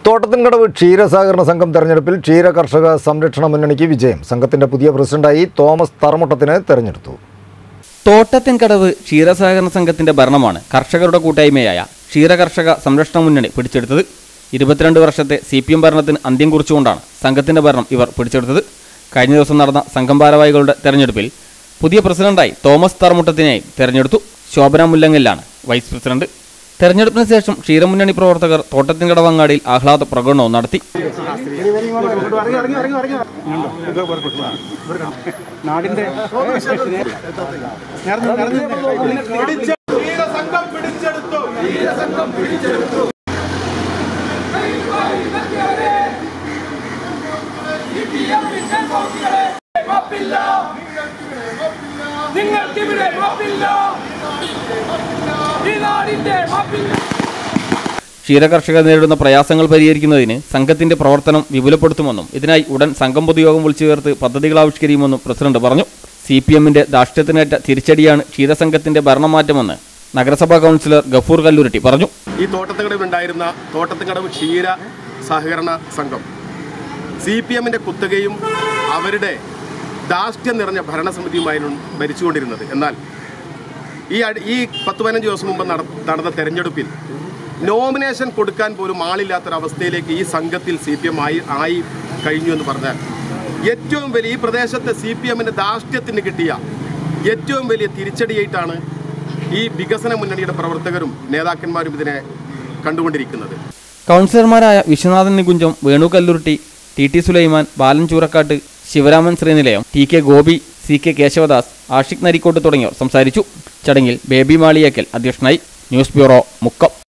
തോട്ടത്തിൻകടവ് ക്ഷീരസഹകരണ സംഘം തെരഞ്ഞെടുപ്പിൽ ക്ഷീര കർഷക സംരക്ഷണ മുന്നണിക്ക് വിജയം സംഘത്തിന്റെ പുതിയ പ്രസിഡന്റായി തോമസ് തറമുട്ടത്തിന് തെരഞ്ഞെടുത്തു തോട്ടത്തിൻകടവ് ക്ഷീരസഹകരണ സംഘത്തിന്റെ ഭരണമാണ് കർഷകരുടെ കൂട്ടായ്മയായ ക്ഷീരകർഷക സംരക്ഷണ മുന്നണി പിടിച്ചെടുത്തത് ഇരുപത്തിരണ്ട് വർഷത്തെ സി പി എം ഭരണത്തിന് അന്ത്യം കുറിച്ചുകൊണ്ടാണ് സംഘത്തിന്റെ ഭരണം ഇവർ പിടിച്ചെടുത്തത് കഴിഞ്ഞ ദിവസം നടന്ന സംഘം ഭാരവാഹികളുടെ തെരഞ്ഞെടുപ്പിൽ പുതിയ പ്രസിഡന്റായി തോമസ് തറമുട്ടത്തിനെയും തെരഞ്ഞെടുത്തു ശോഭന മുല്ലങ്ങലിലാണ് വൈസ് പ്രസിഡന്റ് തെരഞ്ഞെടുപ്പിന് ശേഷം ക്ഷീരമുന്നണി പ്രവർത്തകർ തോട്ടത്തിൻകടവ് അങ്ങാടിയിൽ ആഹ്ലാദ പ്രകടനവും നടത്തി നാടിന്റെ സംഘം പിടിച്ചെടുത്തു നിങ്ങൾക്കിവിടെ മാപ്പില്ല ഈ നാടിന്റെ മാപ്പില്ല ക്ഷീരകർഷകർ നേരിടുന്ന പ്രയാസങ്ങൾ പരിഹരിക്കുന്നതിന് സംഘത്തിന്റെ പ്രവർത്തനം വിപുലപ്പെടുത്തുമെന്നും ഇതിനായി ഉടൻ സംഘം പൊതുയോഗം വിളിച്ചു ചേർത്ത് പദ്ധതികൾ ആവിഷ്കരിക്കുമെന്നും പ്രസിഡന്റ് പറഞ്ഞു സി പി എമ്മിന്റെ ധാർഷ്ട്യത്തിനേറ്റ തിരിച്ചടിയാണ് ക്ഷീരസംഘത്തിന്റെ ഭരണമാറ്റമെന്ന് നഗരസഭാ കൗൺസിലർ ഗഫൂർ കല്ലൂരട്ടി പറഞ്ഞു ഈ തോട്ടത്തുകടവിൽ ഉണ്ടായിരുന്ന തോട്ടത്തുകടവ് ക്ഷീര സഹകരണ സംഘം സി പി എമ്മിൻ്റെ കുത്തകയും അവരുടെ ധാർഷ്ട്യം നിറഞ്ഞ ഭരണസമിതിയുമായിരുന്നു ഭരിച്ചുകൊണ്ടിരുന്നത് എന്നാൽ ഈ അടി- ഈ പത്ത് പതിനഞ്ച് ദിവസം മുമ്പ് നട- നടന്ന തെരഞ്ഞെടുപ്പിൽ നോമിനേഷൻ കൊടുക്കാൻ പോലും ആളില്ലാത്തൊരവസ്ഥയിലേക്ക് ഈ സംഘത്തിൽ സി പി എം ആയി ആയി കഴിഞ്ഞു എന്ന് പറഞ്ഞാൽ ഏറ്റവും വലിയ ഈ പ്രദേശത്തെ സി പി എമ്മിൻ്റെ ധാർഷ്ട്യത്തിന് കിട്ടിയ ഏറ്റവും വലിയ തിരിച്ചടിയായിട്ടാണ് ഈ വികസന മുന്നണിയുടെ പ്രവർത്തകരും നേതാക്കന്മാരും ഇതിനെ കണ്ടുകൊണ്ടിരിക്കുന്നത് കൗൺസിലർമാരായ Viswanathan Nikunjam Venu Kallurutti T T Sulaiman Balan Choorakkattu Sivaraman Sreenilayam T K Gopi C K Kesavadas Ashiq Narikkottu തുടങ്ങിയവർ സംസാരിച്ചു ചടങ്ങിൽ ബേബി മാളിയേക്കൽ അധ്യക്ഷനായി ന്യൂസ് ബ്യൂറോ മുക്കം